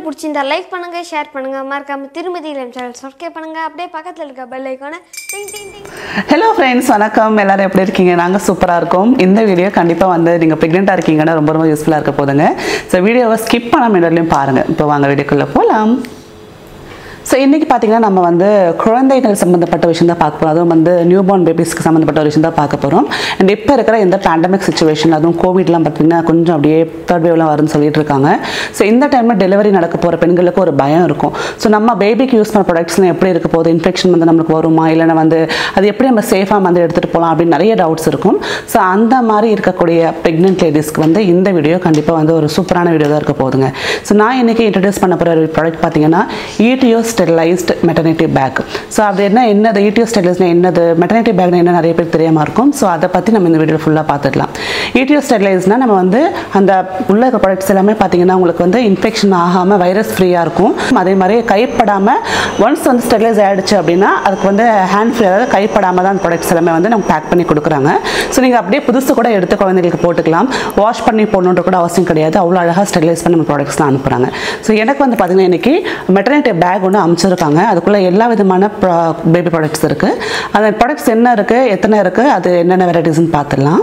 பிடிச்சிருந்தா லைக் பண்ணுங்க ஷேர் பண்ணுங்க மறக்காம திருமதி இளம் சேனல் சப்ஸ்கிரைப் பண்ணுங்க அப்படியே பக்கத்தில் இருக்க பெல் ஐக்கானை டிங் டிங் டிங் ஹலோ ஃப்ரெண்ட்ஸ் வணக்கம் எல்லாரும் எப்படி இருக்கீங்க நாங்கள் சூப்பராக இருக்கோம் இந்த வீடியோ கண்டிப்பாக வந்து நீங்கள் ப்ரெக்னெண்ட்டாக இருக்கீங்கன்னா ரொம்ப ரொம்ப யூஸ்ஃபுல்லாக இருக்க போதுங்க ஸோ வீடியோவை ஸ்கிப் பண்ணாம இடத்துலையும் பாருங்கள் இப்போ வாங்க வீடியோக்குள்ளே போகலாம் ஸோ இன்றைக்கி பார்த்தீங்கன்னா நம்ம வந்து குழந்தைகள் சம்மந்தப்பட்ட விஷயம் தான் பார்க்க போகிறோம் அதுவும் வந்து நியூ பார்ன் பேபிஸ்க்கு சம்மந்தப்பட்ட ஒரு விஷயம் தான் பார்க்க போகிறோம் அண்ட் இப்போ இருக்கிற இந்த பேண்டமிக் சுச்சுவேஷன் அதுவும் கோவிட்லாம் பார்த்தீங்கன்னா கொஞ்சம் அப்படியே தேர்ட் வேவ்லாம் வரும்னு சொல்லிட்டு இருக்காங்க ஸோ இந்த டைமில் டெலிவரி நடக்க போகிற பெண்களுக்கு ஒரு பயம் இருக்கும் ஸோ நம்ம பேபிக்கு யூஸ் பண்ண ப்ராடக்ட்ஸ்லாம் எப்படி இருக்க போகுது இன்ஃபெக்ஷன் வந்து நம்மளுக்கு வருமா இல்லைன்னா வந்து அது எப்படி நம்ம சேஃபாக வந்து எடுத்துகிட்டு போகலாம் அப்படின்னு நிறைய டவுட்ஸ் இருக்கும் ஸோ அந்த மாதிரி இருக்கக்கூடிய ப்ரெக்னென்ட் லேடிஸ்க்கு வந்து இந்த வீடியோ கண்டிப்பாக வந்து ஒரு சூப்பரான வீடியோ தான் இருக்க போகுதுங்க ஸோ நான் இன்றைக்கி இன்ட்ரடியூஸ் பண்ண போகிற ஒரு ப்ராடக்ட் பார்த்தீங்கன்னா ஈடியோ ஸ்டெரிலைஸ்ட் மெட்டர்னிட்டி பேக் ஸோ அது என்ன என்னது ஈடியோ ஸ்டெரிலைஸ்னா என்னது மெட்டர்னிட்டி பேக்னா என்ன நிறைய பேர் தெரியாமல் இருக்கும் ஸோ அதை பற்றி நம்ம இந்த வீடியோ ஃபுல்லாக பார்த்துக்கலாம் ஈடியோ ஸ்டெரிலைஸ்னால் நம்ம வந்து அந்த உள்ள இருக்க ப்ராடக்ட்ஸ் எல்லாமே பார்த்தீங்கன்னா உங்களுக்கு வந்து இன்ஃபெக்ஷன் ஆகாமல் வைரஸ் ஃப்ரீயாக இருக்கும் அதே மாதிரி கைப்படாமல் ஒன்ஸ் வந்து ஸ்டெரிலைஸ் ஆகிடுச்சு அப்படின்னா அதுக்கு வந்து ஹேண்ட் ஃப்ரீ அதாவது கைப்படாமல் தான் அந்த ப்ராடக்ட்ஸ் எல்லாமே வந்து நமக்கு பேக் பண்ணி கொடுக்குறாங்க ஸோ நீங்கள் அப்படியே புதுசு கூட எடுத்து குழந்தைங்களுக்கு போட்டுக்கலாம் வாஷ் பண்ணி போடணுன்ற கூட அவசியம் கிடையாது அவ்வளோ அழகாக ஸ்டெரிலைஸ் பண்ணி நம்ம ப்ராடக்ட்ஸ்லாம் அனுப்புகிறாங்க ஸோ எனக்கு வந்து பார்த்தீங்கன்னா இன்றைக்கி மெட்டர்னிட்டி பேக் ஒன்று அமைச்சிருக்காங்க அதுக்குள்ளே எல்லா விதமான பேபி ப்ராடக்ட்ஸ் இருக்குது அந்த ப்ராடக்ட்ஸ் என்ன இருக்குது எத்தனை இருக்குது அது என்னென்ன வெரைட்டிஸ்னு பார்த்துடலாம்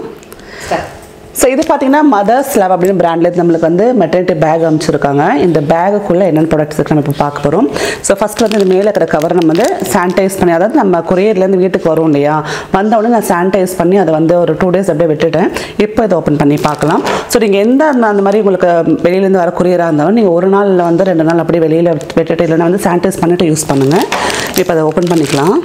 ஸோ இது பார்த்தீங்கன்னா மதர்ஸ் லவ் அப்படின்னு பிராண்ட்லேருந்து நம்மளுக்கு வந்து மெட்டர்னிட்டி பேக் அமைச்சிருக்காங்க இந்த பேகுக்குள்ளே என்னென்ன ப்ராடக்ட்ஸ் இருக்கு நம்ம இப்போ பார்க்க போகிறோம் ஸோ ஃபஸ்ட் வந்து இந்த மேலே இருக்கிற கவர் நம்ம வந்து சானிடைஸ் பண்ணி அதாவது நம்ம கொரியர்லேருந்து வீட்டுக்கு வரும் இல்லையா வந்த உடனே நான் சானிடைஸ் பண்ணி அதை வந்து ஒரு டூ டேஸ் அப்படியே விட்டுட்டேன் இப்போ இதை ஓப்பன் பண்ணி பார்க்கலாம் ஸோ நீங்கள் எந்த அந்த- அந்த மாதிரி உங்களுக்கு வெளியிலேருந்து வர கொரியராக இருந்தாலும் நீங்கள் ஒரு நாளில் வந்து ரெண்டு நாள் அப்படியே வெளியில் விட்டுட்டு இல்லைன்னா வந்து சானிடைஸ் பண்ணிவிட்டு யூஸ் பண்ணுங்கள் இப்போ அதை ஓப்பன் பண்ணிக்கலாம்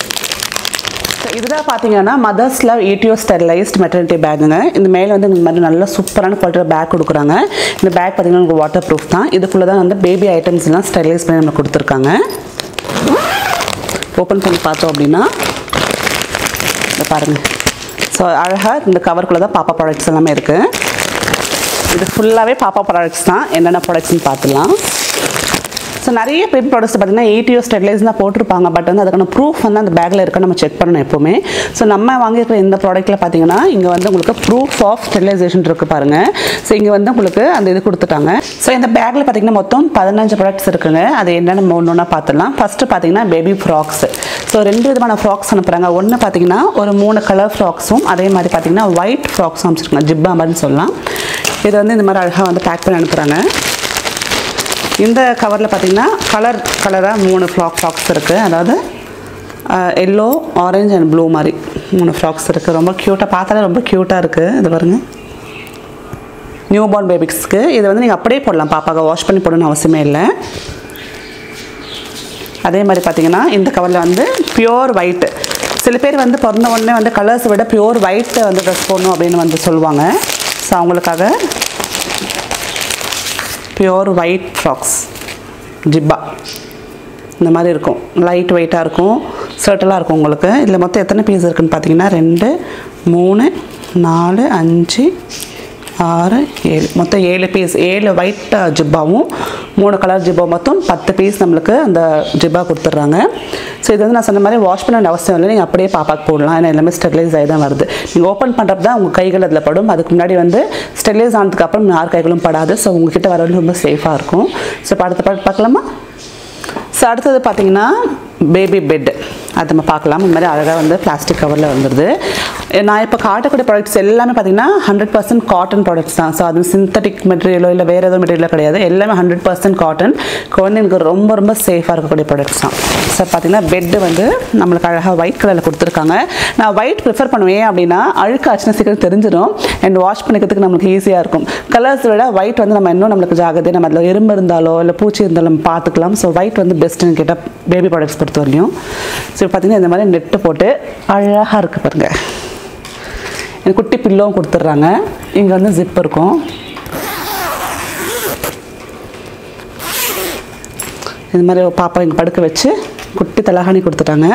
ஸோ இதுதான் பார்த்தீங்கன்னா மதர்ஸ் லவ் ஈட்டியோ ஸ்டெரிலைஸ்ட் மெட்டர்னிட்டி பேக்குங்க இந்த மேலே வந்து இந்த மாதிரி நல்ல சூப்பரான குவாலிட்டியில் பேக் கொடுக்குறாங்க இந்த பேக் பார்த்தீங்கன்னா உங்களுக்கு வாட்டர் ப்ரூஃப் தான் இதுக்குள்ளே தான் வந்து பேபி ஐட்டம்ஸ்லாம் ஸ்டெரிலைஸ் பண்ணி நம்ம கொடுத்துருக்காங்க ஓப்பன் பண்ணி பார்த்தோம் அப்படின்னா இந்த பாருங்கள் ஸோ அழகாக இந்த கவருக்குள்ளே தான் பாப்பா ப்ராடக்ட்ஸ் எல்லாமே இருக்குது இது ஃபுல்லாகவே பாப்பா ப்ராடக்ட்ஸ் தான் என்னென்ன ப்ராடக்ட்ஸ்னு பார்த்துலாம் ஸோ நிறைய பேபி ப்ராடக்ட்ஸ் பார்த்தீங்கன்னா எயிட்டியோ ஸ்டெரிலைஸ் தான் போட்டிருப்பாங்க பட் வந்து அதுக்கான ப்ரூஃப் வந்து அந்த பேக்கில் இருக்க நம்ம செக் பண்ணணும் எப்போவுமே ஸோ நம்ம வாங்கியிருக்கிற இந்த ப்ராடக்ட்டில் பார்த்தீங்கன்னா இங்கே வந்து உங்களுக்கு ப்ரூஃப் ஆஃப் ஸ்டெரிலைசேஷன் இருக்குது பாருங்கள் ஸோ இங்கே வந்து உங்களுக்கு அந்த இது கொடுத்துட்டாங்க ஸோ இந்த பேக்கில் பார்த்தீங்கன்னா மொத்தம் பதினஞ்சு ப்ராடக்ட்ஸ் இருக்குங்க அது என்னென்ன ஒன்று ஒன்றா பார்த்துடலாம் ஃபஸ்ட்டு பார்த்தீங்கன்னா பேபி ஃப்ராக்ஸ் ஸோ ரெண்டு விதமான ஃப்ராக்ஸ் அனுப்புகிறாங்க ஒன்று பார்த்தீங்கன்னா ஒரு மூணு கலர் ஃப்ராக்ஸும் அதே மாதிரி பார்த்தீங்கன்னா ஒயிட் ஃப்ராக்ஸும் அமைச்சிருக்காங்க ஜிப்பா மாதிரின்னு சொல்லலாம் இது வந்து இந்த மாதிரி அழகாக வந்து பேக் பண்ணி அனுப்புகிறாங்க இந்த கவரில் பார்த்தீங்கன்னா கலர் கலராக மூணு ஃப்ளாக் ஃப்ராக்ஸ் இருக்குது அதாவது எல்லோ ஆரஞ்சு அண்ட் ப்ளூ மாதிரி மூணு ஃப்ராக்ஸ் இருக்குது ரொம்ப க்யூட்டாக பார்த்தாலே ரொம்ப க்யூட்டாக இருக்குது இது பாருங்க நியூ பார்ன் பேபிக்ஸ்க்கு இதை வந்து நீங்கள் அப்படியே போடலாம் பாப்பாவை வாஷ் பண்ணி போடணும்னு அவசியமே இல்லை அதே மாதிரி பார்த்தீங்கன்னா இந்த கவரில் வந்து பியோர் ஒயிட்டு சில பேர் வந்து பிறந்த உடனே வந்து கலர்ஸ் விட பியோர் ஒயிட்டை வந்து ட்ரெஸ் போடணும் அப்படின்னு வந்து சொல்லுவாங்க ஸோ அவங்களுக்காக பியோர் ஒயிட் ஃப்ராக்ஸ் ஜிப்பா இந்த மாதிரி இருக்கும் லைட் வெயிட்டாக இருக்கும் சர்ட்டலாக இருக்கும் உங்களுக்கு இதில் மொத்தம் எத்தனை பீஸ் இருக்குன்னு பார்த்தீங்கன்னா ரெண்டு மூணு நாலு அஞ்சு ஆறு ஏழு மொத்தம் ஏழு பீஸ் ஏழு ஒயிட் ஜிப்பாவும் மூணு கலர் ஜிப்பா மொத்தம் பத்து பீஸ் நம்மளுக்கு அந்த ஜிப்பா கொடுத்துட்றாங்க ஸோ இது வந்து நான் சொன்ன மாதிரி வாஷ் பண்ண வேண்டிய அவசியம் இல்லை நீங்கள் அப்படியே பாப்பாக்கு போடலாம் ஏன்னா எல்லாமே ஸ்டெரிலைஸ் ஆகி தான் வருது நீங்கள் ஓப்பன் பண்ணுறப்ப தான் உங்கள் கைகள் அதில் படும் அதுக்கு முன்னாடி வந்து ஸ்டெரிலைஸ் ஆனதுக்கப்புறம் யார் கைகளும் படாது ஸோ உங்ககிட்ட வர வரைக்கும் ரொம்ப சேஃபாக இருக்கும் ஸோ இப்போ அடுத்த பாட்டு பார்க்கலாமா ஸோ அடுத்தது பார்த்தீங்கன்னா பேபி பெட் அது நம்ம பார்க்கலாம் இந்த மாதிரி அழகாக வந்து பிளாஸ்டிக் கவரில் வந்துடுது நான் இப்போ காட்டக்கூடிய ப்ராடக்ட்ஸ் எல்லாமே பார்த்தீங்கன்னா ஹண்ட்ரட் பர்சன்ட் காட்டன் ப்ராடக்ட்ஸ் தான் ஸோ அது சிந்தட்டிக் மெட்டீரியலோ இல்லை வேறு எதுவும் மெட்டீரியலோ கிடையாது எல்லாமே ஹண்ட்ரட் பர்சன்ட் காட்டன் குழந்தைங்களுக்கு ரொம்ப ரொம்ப சேஃபாக இருக்கக்கூடிய ப்ராடக்ட்ஸ் தான் ஸோ பார்த்தீங்கன்னா பெட்டு வந்து நம்மளுக்கு அழகாக ஒயிட் கலரில் கொடுத்துருக்காங்க நான் ஒயிட் ப்ரிஃபர் பண்ணுவேன் அப்படின்னா அழுக்கு ஆச்சுன்னா சீக்கிரம் தெரிஞ்சிடும் அண்ட் வாஷ் பண்ணிக்கிறதுக்கு நம்மளுக்கு ஈஸியாக இருக்கும் கலர்ஸ் விட ஒயிட் வந்து நம்ம இன்னும் நம்மளுக்கு ஜாகிரதை நம்ம அதில் எறும்பு இருந்தாலோ இல்லை பூச்சி இருந்தாலும் நம்ம பார்த்துக்கலாம் ஸோ ஒயிட் வந்து பெஸ்ட்டுன்னு கேட்டால் பேபி ப்ராடக்ட்ஸ் பொறுத்த வரையும் ஸோ பார்த்தீங்கன்னா இந்த மாதிரி நெட்டு போட்டு அழகாக இருக்குது பாருங்க எனக்கு குட்டி பில்லோவும் கொடுத்துட்றாங்க இங்கே வந்து ஜிப் இருக்கும் இந்த மாதிரி ஒரு பாப்பா இங்கே படுக்க வச்சு குட்டி தலகாணி கொடுத்துட்டாங்க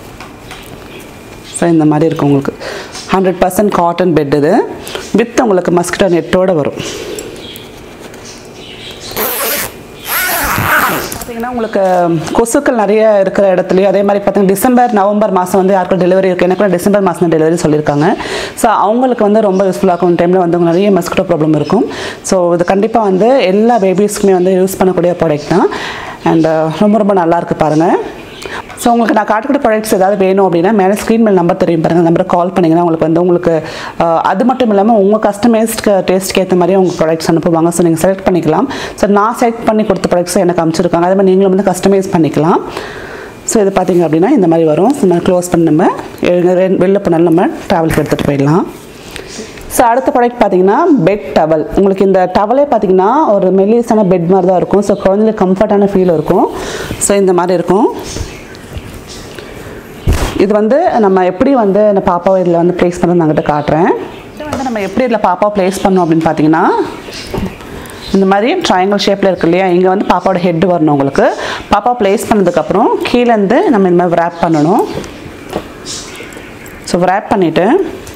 ஸோ இந்த மாதிரி இருக்கும் உங்களுக்கு ஹண்ட்ரட் பர்சன்ட் காட்டன் பெட் இது வித் உங்களுக்கு மஸ்கிட்டோ நெட்டோட வரும் பார்த்தீங்கன்னா உங்களுக்கு கொசுக்கள் நிறைய இருக்கிற இடத்துலையும் அதே மாதிரி பார்த்தீங்கன்னா டிசம்பர் நவம்பர் மாதம் வந்து யாருக்கும் டெலிவரி இருக்குது எனக்கு கூட டிசம்பர் மாதம் டெலிவரி சொல்லியிருக்காங்க ஸோ அவங்களுக்கு வந்து ரொம்ப யூஸ்ஃபுல்லாக இருக்கும் டைமில் வந்து உங்களுக்கு நிறைய மஸ்கிட்டோ ப்ராப்ளம் இருக்கும் ஸோ இது கண்டிப்பாக வந்து எல்லா பேபிஸ்க்குமே வந்து யூஸ் பண்ணக்கூடிய ப்ராடக்ட் தான் அண்ட் ரொம்ப ரொம்ப நல்லா இருக்கு பாருங்கள் ஸோ உங்களுக்கு நான் காட்டக்கூடிய ப்ராடக்ட்ஸ் ஏதாவது வேணும் அப்படின்னா மேலே ஸ்க்ரீன் மேல் நம்பர் தெரியும் பாருங்கள் நம்பரை கால் பண்ணிங்கன்னா உங்களுக்கு வந்து உங்களுக்கு அஹ், அது மட்டும் இல்லாமல் உங்கள் கஸ்டமைஸ்ட் டேஸ்ட்க்கு ஏற்ற மாதிரி உங்கள் ப்ராடக்ட்ஸ் அனுப்புவாங்க ஸோ நீங்கள் செலக்ட் பண்ணிக்கலாம் ஸோ நான் செலக்ட் பண்ணி கொடுத்த ப்ராடக்ட்ஸ் எனக்கு அமைச்சிருக்காங்க அதே மாதிரி நீங்களும் வந்து கஸ்டமைஸ் பண்ணிக்கலாம் ஸோ இது பார்த்தீங்க அப்படின்னா இந்த மாதிரி வரும் ஸோ நம்ம க்ளோஸ் பண்ணி நம்ம எங்க- ரெண்டு- வெளில போனாலும் நம்ம ட்ராவலுக்கு எடுத்துகிட்டு போயிடலாம் ஸோ அடுத்த ப்ராடக்ட் பார்த்தீங்கன்னா பெட் டவல் உங்களுக்கு இந்த டவலே பார்த்தீங்கன்னா ஒரு மெல்லியஸான பெட் மாதிரி தான் இருக்கும் ஸோ குழந்தைங்களுக்கு கம்ஃபர்டான ஃபீல் இருக்கும் ஸோ இந்த மாதிரி இருக்கும் இது வந்து நம்ம எப்படி வந்து இந்த பாப்பாவை இதில் வந்து ப்ளேஸ் பண்ணி நான் கிட்ட காட்டுறேன் இது வந்து நம்ம எப்படி இதில் பாப்பாவை ப்ளேஸ் பண்ணோம் அப்படின்னு பார்த்தீங்கன்னா இந்த மாதிரி ட்ரையாங்கிள் ஷேப்பில் இருக்கு இல்லையா இங்கே வந்து பாப்பாவோட ஹெட் வரணும் உங்களுக்கு பாப்பா ப்ளேஸ் பண்ணதுக்கப்புறம் கீழேருந்து நம்ம இந்த மாதிரி wrap பண்ணணும் ஸோ wrap பண்ணிவிட்டு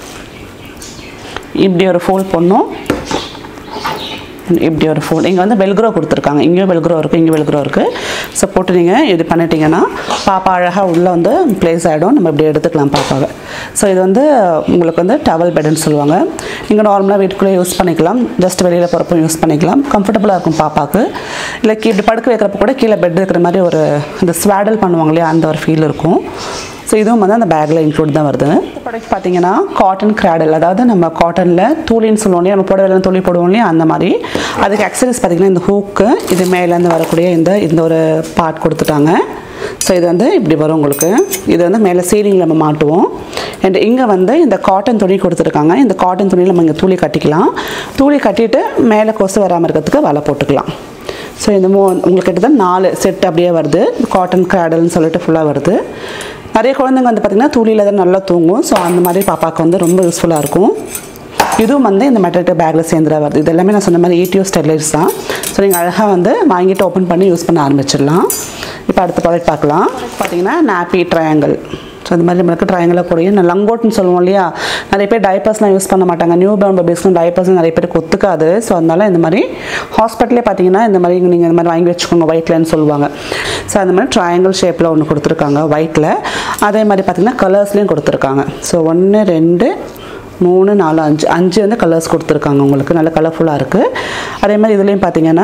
இப்படி ஒரு ஃபோல்ட் பண்ணணும் இப்படி ஒரு ஃபோன் இங்கே வந்து வெல்க்ரோ கொடுத்துருக்காங்க இங்கேயும் வெல்க்ரோ இருக்குது இங்கே வெல்க்ரோ இருக்குது ஸோ போட்டு நீங்கள் இது பண்ணிட்டீங்கன்னா பாப்பா அழகாக உள்ளே வந்து ப்ளேஸ் ஆகிடும் நம்ம இப்படி எடுத்துக்கலாம் பாப்பாவை ஸோ இது வந்து உங்களுக்கு வந்து டவல் பெட்னு சொல்லுவாங்க நீங்கள் நார்மலாக வீட்டுக்குள்ளே யூஸ் பண்ணிக்கலாம் ஜஸ்ட் வெளியில் போகிறப்போ யூஸ் பண்ணிக்கலாம் கம்ஃபர்டபுளாக இருக்கும் பாப்பாவுக்கு இல்லை கீ- இப்படி படுக்க வைக்கிறப்ப கூட கீழே பெட் இருக்கிற மாதிரி ஒரு இந்த ஸ்வாடல் பண்ணுவாங்க இல்லையா அந்த ஒரு ஃபீல் இருக்கும் ஸோ இதுவும் வந்து அந்த பேக்கில் இன்க்ளூட் தான் வருது இந்த ப்ராடக்ட் பார்த்தீங்கன்னா காட்டன் கிராடல் அதாவது நம்ம காட்டனில் தூளின்னு சொல்லுவோம் இல்லையா நம்ம புடவைலாம் தூளி போடுவோம் இல்லையா அந்த மாதிரி அதுக்கு அக்சரிஸ் பார்த்தீங்கன்னா இந்த ஹூக்கு இது மேலேருந்து வரக்கூடிய இந்த இந்த ஒரு பார்ட் கொடுத்துட்டாங்க ஸோ இது வந்து இப்படி வரும் உங்களுக்கு இது வந்து மேலே சீலிங்கில் நம்ம மாட்டுவோம் அண்ட் இங்கே வந்து இந்த காட்டன் துணி கொடுத்துருக்காங்க இந்த காட்டன் துணியில் நம்ம இங்கே தூளி கட்டிக்கலாம் தூளி கட்டிட்டு மேலே கொசு வராமல் இருக்கிறதுக்கு வலை போட்டுக்கலாம் ஸோ இந்த மூ உங்களுக்கு கிட்டத்தட்ட நாலு செட் அப்படியே வருது காட்டன் கிராடல்னு சொல்லிட்டு ஃபுல்லாக வருது நிறைய குழந்தைங்க வந்து பார்த்திங்கன்னா துளியில் தான் நல்லா தூங்கும் ஸோ அந்த மாதிரி பாப்பாவுக்கு வந்து ரொம்ப யூஸ்ஃபுல்லாக இருக்கும் இதுவும் வந்து இந்த மெட்டல் பேக்கில் சேர்ந்துடா வருது இது எல்லாமே நான் சொன்ன மாதிரி ஏடிஓ ஸ்டெர்லைட்ஸ் தான் ஸோ நீங்கள் அழகாக வந்து வாங்கிட்டு ஓப்பன் பண்ணி யூஸ் பண்ண ஆரம்பிச்சிடலாம் இப்போ அடுத்த ப்ராடக்ட் பார்க்கலாம் பார்த்தீங்கன்னா நாப்பி ட்ரையாங்கிள் ஸோ இந்த மாதிரி நம்மளுக்கு ட்ரையாங்கிளாக கூடிய நான் லங்கோட்னு சொல்லுவோம் இல்லையா நிறைய பேர் டைப்பர்ஸ்லாம் யூஸ் பண்ண மாட்டாங்க நியூ பார்ன் பேபிஸ்க்கும் டைப்பர்ஸ் நிறைய பேருக்கு ஒத்துக்காது ஸோ அதனால இந்த மாதிரி ஹாஸ்பிட்டலே பார்த்தீங்கன்னா இந்த மாதிரி நீங்கள் இந்த மாதிரி வாங்கி வச்சுக்கோங்க ஒயிட்லன்னு சொல்லுவாங்க ஸோ அந்த மாதிரி ட்ரையாங்கிள் ஷேப்பில் ஒன்று கொடுத்துருக்காங்க ஒயிட்டில் அதே மாதிரி பார்த்தீங்கன்னா கலர்ஸ்லேயும் கொடுத்துருக்காங்க ஸோ ஒன்று ரெண்டு மூணு நாலு அஞ்சு அஞ்சு வந்து கலர்ஸ் கொடுத்துருக்காங்க உங்களுக்கு நல்ல கலர்ஃபுல்லாக இருக்குது அதே மாதிரி இதுலேயும் பார்த்தீங்கன்னா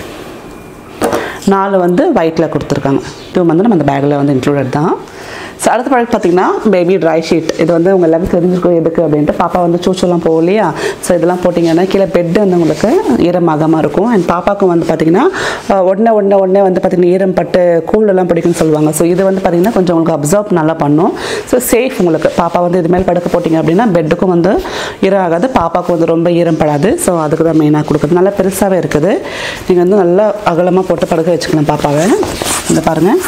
நாலு வந்து ஒயிட்டில் கொடுத்துருக்காங்க இது வந்து நம்ம அந்த பேக்கில் வந்து இன்க்ளூடட் தான் ஸோ அடுத்த ப்ராடக்ட் பார்த்தீங்கன்னா பேபி ட்ரை ஷீட் இது வந்து உங்கள் எல்லாருக்கும் தெரிஞ்சிருக்கும் எதுக்கு அப்படின்ட்டு பாப்பா வந்து சூச்செல்லாம் போகும் இல்லையா ஸோ இதெல்லாம் போட்டிங்கன்னா கீழே பெட் வந்து உங்களுக்கு ஈரமாகாமல் இருக்கும் அண்ட் பாப்பாவுக்கும் வந்து பார்த்தீங்கன்னா அஹ், உடனே உடனே உடனே வந்து பார்த்தீங்கன்னா ஈரம் பட்டு கூழெல்லாம் பிடிக்கும்னு சொல்லுவாங்க ஸோ இது வந்து பார்த்தீங்கன்னா கொஞ்சம் உங்களுக்கு அப்சர்வ் நல்லா பண்ணும் ஸோ சேஃப் உங்களுக்கு பாப்பா வந்து இது மேல் படுக்க போட்டிங்க அப்படின்னா பெட்டுக்கும் வந்து ஈரம் ஆகாது பாப்பாவுக்கு வந்து ரொம்ப ஈரம் படாது ஸோ அதுக்கு தான் மெயினாக கொடுக்குறது நல்லா பெருசாகவே இருக்குது நீங்கள் வந்து நல்லா அகலமாக போட்டு படுக்க வச்சுக்கலாம் பாப்பாவை இந்த பாருங்கள்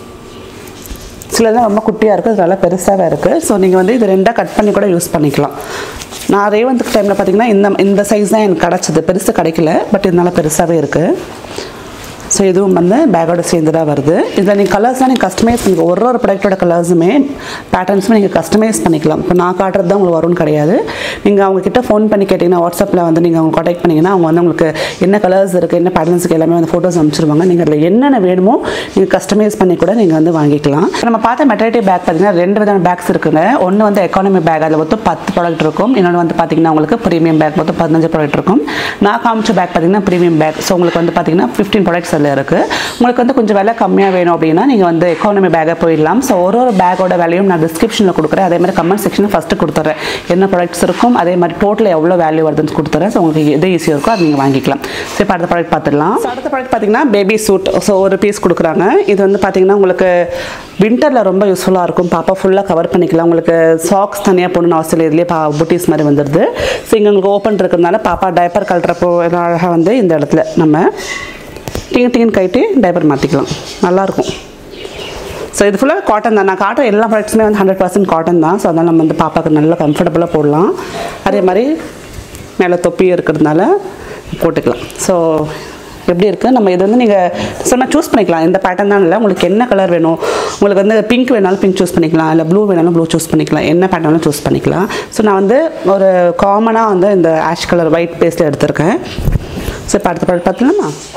சிலதெல்லாம் ரொம்ப குட்டியாக இருக்குது அது நல்லா பெருசாகவே இருக்குது ஸோ நீங்கள் வந்து இது ரெண்டாக கட் பண்ணி கூட யூஸ் பண்ணிக்கலாம் நான் ரேவந்த் டைமில் பார்த்தீங்கன்னா இந்த இந்த சைஸ் தான் எனக்கு கிடச்சிது பெருசு கிடைக்கல பட் இதனால பெருசாகவே இருக்குது ஸோ இதுவும் வந்து பேக்கோட சேர்ந்து தான் வருது இதில் நீங்கள் கலர்ஸ்லாம் நீங்கள் கஸ்டமைஸ் பண்ணிக்க ஒரு ஒரு ப்ராடக்ட்டோட கலர்ஸுமே பேட்டர்ன்ஸுமே நீங்கள் கஸ்டமைஸ் பண்ணிக்கலாம் இப்போ நான் காட்டுறது தான் உங்களுக்கு வரும்னு கிடையாது நீங்கள் அவங்க கிட்ட ஃபோன் பண்ணி கேட்டிங்கன்னா வாட்ஸ்அப்பில் வந்து நீங்கள் அவங்க காண்டாக்ட் பண்ணிங்கன்னா அவங்க வந்து உங்களுக்கு என்ன கலர்ஸ் இருக்குது என்ன பேட்டர்ன்ஸுக்கு எல்லாமே வந்து ஃபோட்டோஸ் அனுப்பிச்சிருவாங்க நீங்கள் அதில் என்னென்ன வேணுமோ நீங்கள் கஸ்டமைஸ் பண்ணி கூட நீங்கள் வந்து வாங்கிக்கலாம் நம்ம பார்த்த மெட்டர்னிட்டி பேக் பார்த்தீங்கன்னா ரெண்டு விதமான பேக்ஸ் இருக்குங்க ஒன்று வந்து எக்கானமி பேக் அதில் மொத்தம் பத்து ப்ராடக்ட் இருக்கும் இன்னொன்று வந்து பார்த்தீங்கன்னா உங்களுக்கு ப்ரீமியம் பேக் மொத்தம் பதினஞ்சு ப்ராடக்ட் இருக்கும் நான் காமிச்ச பேக் பார்த்தீங்கன்னா ப்ரீமியம் பேக் ஸோ உங்களுக்கு வந்து பார்த்தீங்கன்னா ஃபிஃப்டீன் ப்ராடக்ட்ஸ் அதில் இருக்குது உங்களுக்கு வந்து கொஞ்சம் விலை கம்மியாக வேணும் அப்படின்னா நீங்கள் வந்து எக்கானமி பேக்கை போயிடலாம் ஸோ ஒரு ஒரு பேக்கோட விலையும் நான் டிஸ்கிரிப்ஷனில் கொடுக்குறேன் அதே மாதிரி கமெண்ட் செக்ஷனில் ஃபஸ்ட்டு கொடுத்துறேன் என்ன ப்ராடக்ட்ஸ் இருக்கும் அதே மாதிரி டோட்டல் எவ்வளோ வேல்யூ வருதுன்னு கொடுத்துறேன் ஸோ உங்களுக்கு எது ஈஸியாக இருக்கோ அது நீங்கள் வாங்கிக்கலாம் ஸோ இப்போ அடுத்த ப்ராடக்ட் பார்த்துடலாம் So, அடுத்த ப்ராடக்ட் பார்த்தீங்கன்னா பேபி சூட் ஸோ ஒரு பீஸ் கொடுக்குறாங்க இது வந்து பார்த்தீங்கன்னா உங்களுக்கு வின்டரில் ரொம்ப யூஸ்ஃபுல்லாக இருக்கும் பாப்பா ஃபுல்லாக கவர் பண்ணிக்கலாம் உங்களுக்கு சாக்ஸ் தனியாக போடணும்னு அவசியம் இல்லை இதுலேயே பா புட்டிஸ் மாதிரி வந்துடுது ஸோ இங்கே உங்களுக்கு ஓப்பன் இருக்கிறதுனால பாப்பா டைப்பர் கழட்டுறப்போ எல்லாம் அழகாக வந்து இந்த இடத்துல நம்ம டிங்க டிங்கன்னு கைட்டு டைப்பர் மாற்றிக்கலாம் நல்லாயிருக்கும் ஸோ இது ஃபுல்லாக காட்டன் தான் நான் காட்டுற எல்லா ப்ராடக்ட்ஸுமே வந்து ஹண்ட்ரட் பர்சன்ட் காட்டன் தான் ஸோ அதனால் நம்ம வந்து பாப்பாவுக்கு நல்லா கம்ஃபர்டபுளாக போடலாம் அதே மாதிரி மேலே தொப்பி இருக்கிறதுனால போட்டுக்கலாம் ஸோ எப்படி இருக்குது நம்ம இது வந்து நீங்கள் சொன்ன சூஸ் பண்ணிக்கலாம் இந்த பேட்டர்ன் தான் இல்லை உங்களுக்கு என்ன கலர் வேணும் உங்களுக்கு வந்து பிங்க் வேணாலும் பிங்க் சூஸ் பண்ணிக்கலாம் இல்லை ப்ளூ வேணாலும் ப்ளூ சூஸ் பண்ணிக்கலாம் என்ன பேட்டர்னாலும் சூஸ் பண்ணிக்கலாம் ஸோ நான் வந்து ஒரு காமனாக வந்து இந்த ஆஷ் கலர் ஒயிட் பேஸ்ட்டில் எடுத்திருக்கேன் ஸோ இப்போ அடுத்த ப்ராடக்ட் பார்த்துலாமா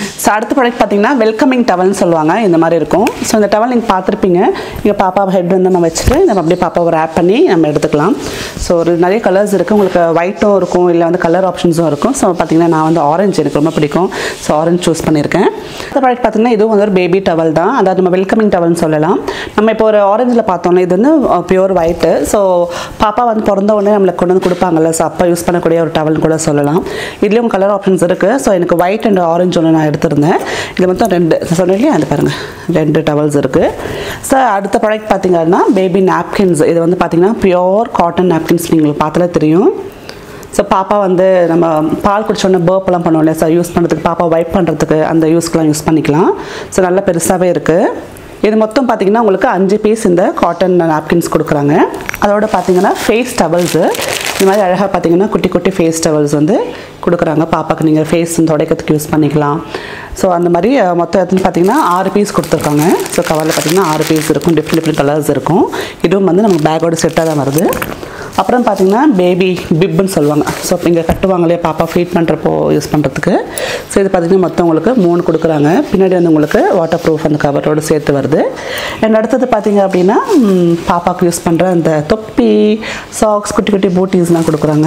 ஸோ அடுத்த ப்ராடக்ட் பார்த்தீங்கன்னா வெல்கமிங் டவல்னு சொல்லுவாங்க இந்த மாதிரி இருக்கும் ஸோ இந்த டவல் நீங்கள் பார்த்துருப்பீங்க இங்கே பாப்பா ஹெட் வந்து நம்ம வச்சுட்டு நம்ம அப்படியே பாப்பாவை ரேப் பண்ணி நம்ம எடுத்துக்கலாம் ஸோ ஒரு நிறைய கலர்ஸ் இருக்குது உங்களுக்கு ஒயிட்டும் இருக்கும் இல்லை வந்து கலர் ஆப்ஷன்ஸும் இருக்கும் ஸோ பார்த்தீங்கன்னா நான் வந்து ஆரஞ்சு எனக்கு ரொம்ப பிடிக்கும் ஸோ ஆரஞ்சு சூஸ் பண்ணியிருக்கேன் அடுத்த ப்ராடக்ட் பார்த்தீங்கன்னா இதுவும் வந்து ஒரு பேபி டவல் தான் அதாவது நம்ம வெல்கமிங் டவல்னு சொல்லலாம் நம்ம இப்போ ஒரு ஆரஞ்சில் பார்த்தோம்னா இது வந்து பியூர் ஒயிட்டு ஸோ பாப்பா வந்து பிறந்த உடனே நம்மளுக்கு கொண்டு வந்து கொடுப்பாங்கல்ல ஸோ அப்போ யூஸ் பண்ணக்கூடிய ஒரு டவல்னு கூட சொல்லலாம் இதுலேயும் கலர் ஆப்ஷன்ஸ் இருக்குது ஸோ எனக்கு ஒயிட் அண்ட் ஆரஞ்சு ஒன்று நான் எடுத்திருந்தேன் இது மொத்தம் ரெண்டு சொன்னேன் இல்லையா அது பாருங்கள் ரெண்டு டவல்ஸ் இருக்குது ஸோ அடுத்த ப்ராடக்ட் பார்த்தீங்கன்னா பேபி நாப்கின்ஸ் இது வந்து பார்த்தீங்கன்னா பியோர் காட்டன் நாப்கின்ஸ் நீங்கள் பார்த்தாலே தெரியும் ஸோ பாப்பா வந்து நம்ம பால் குடிச்சோடனே பர்ப்லாம் பண்ணுவோம் இல்லையா சார் யூஸ் பண்ணுறதுக்கு பாப்பா வைப் பண்ணுறதுக்கு அந்த யூஸ்க்கெலாம் யூஸ் பண்ணிக்கலாம் ஸோ நல்லா பெருசாகவே இருக்குது இது மொத்தம் பார்த்தீங்கன்னா உங்களுக்கு அஞ்சு பீஸ் இந்த காட்டன் நாப்கின்ஸ் கொடுக்குறாங்க அதோட பார்த்தீங்கன்னா ஃபேஸ் டவல்ஸு இந்த மாதிரி அழகாக பார்த்தீங்கன்னா குட்டி குட்டி ஃபேஸ் டவல்ஸ் வந்து கொடுக்குறாங்க பாப்பாக்கு நீங்கள் ஃபேஸ் துடைக்கிறதுக்கு யூஸ் பண்ணிக்கலாம் ஸோ அந்த மாதிரி அஹ், மொத்தம் எத்தனை பார்த்தீங்கன்னா ஆறு பீஸ் கொடுத்துருக்காங்க ஸோ கவரில் பார்த்தீங்கன்னா ஆறு பீஸ் இருக்கும் டிஃப்ரெண்ட் டிஃப்ரெண்ட் கலர்ஸ் இருக்கும் இதுவும் வந்து நம்ம பேக்கோட செட்டாக தான் வருது அப்புறம் பார்த்தீங்கன்னா பேபி பிப்புன்னு சொல்லுவாங்க ஸோ இங்கே கட்டுவாங்க இல்லையா பாப்பா ஃபீட் பண்ணுறப்போ யூஸ் பண்ணுறதுக்கு ஸோ இது பார்த்தீங்கன்னா மொத்தம் உங்களுக்கு மூணு கொடுக்குறாங்க பின்னாடி வந்து உங்களுக்கு வாட்டர் ப்ரூஃப் அந்த கவரோடு சேர்த்து வருது அண்ட் அடுத்தது பார்த்தீங்க அப்படின்னா ம், பாப்பாவுக்கு யூஸ் பண்ணுற அந்த தொப்பி சாக்ஸ் குட்டி குட்டி பூட்டிஸ்லாம் கொடுக்குறாங்க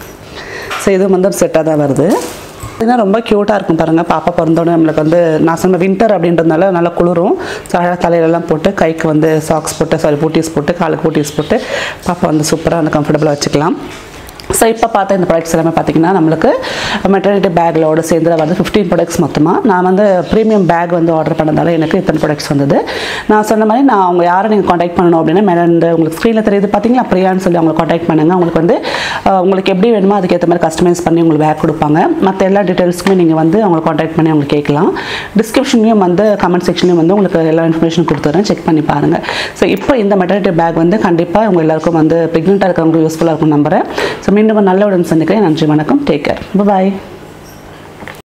ஸோ இதுவும் வந்து ஒரு செட்டாக தான் வருது பார்த்தீங்கன்னா ரொம்ப க்யூட்டாக இருக்கும் பாருங்கள் பாப்பா பிறந்தோடனே நம்மளுக்கு வந்து நான் சொன்ன வின்டர் அப்படின்றதுனால நல்லா குளிரும் ஸோ அழகாக தலையிலலாம் போட்டு கைக்கு வந்து சாக்ஸ் போட்டு சாரி பூட்டிஸ் போட்டு காலுக்கு பூட்டிஸ் போட்டு பாப்பா வந்து சூப்பராக வந்து கம்ஃபர்டபுளாக வச்சுக்கலாம் ஸோ இப்போ பார்த்த இந்த ப்ராடக்ட்ஸ் எல்லாமே பார்த்தீங்கன்னா நம்மளுக்கு மெட்டர்னிட்டி பேக்லோட சேர்ந்து வந்து ஃபிஃப்டீன் ப்ராடக்ட்ஸ் மொத்தமாக நான் வந்து ப்ரீமியம் பேக் வந்து ஆர்டர் பண்ணதால எனக்கு இத்தனை ப்ராடக்ட்ஸ் வந்தது நான் சொன்ன மாதிரி நான் அவங்க யாரை நீங்கள் காண்டாக்ட் பண்ணணும் அப்படின்னா மேலே இந்த உங்களுக்கு ஸ்க்ரீனில் தெரியுது பார்த்தீங்களா பிரியான்னு சொல்லி அவங்களை காண்டாக்ட் பண்ணுங்கள் உங்களுக்கு வந்து அஹ், உங்களுக்கு எப்படி வேணுமோ அதுக்கேற்ற மாதிரி கஸ்டமைஸ் பண்ணி உங்களுக்கு பேக் கொடுப்பாங்க மற்ற எல்லா டீட்டெயில்ஸுக்குமே நீங்கள் வந்து அவங்களை காண்டாக்ட் பண்ணி அவங்க கேட்கலாம் டிஸ்கிரிப்ஷன்லையும் வந்து கமெண்ட் செக்ஷன்லையும் வந்து உங்களுக்கு எல்லா இன்ஃபர்மேஷன் கொடுத்துறேன் செக் பண்ணி பாருங்கள் ஸோ இப்போ இந்த மெட்டர்னிட்டி பேக் வந்து கண்டிப்பாக உங்கள் எல்லாருக்கும் வந்து ப்ரெக்னெண்ட்டாக இருக்கிறவங்களுக்கு யூஸ்ஃபுல்லாக இருக்கும் நம்புறேன் ஸோ மீண்டும் ஒரு நல்ல உடன் சந்திக்கிறேன் நன்றி வணக்கம் டேக் கேர் பாய்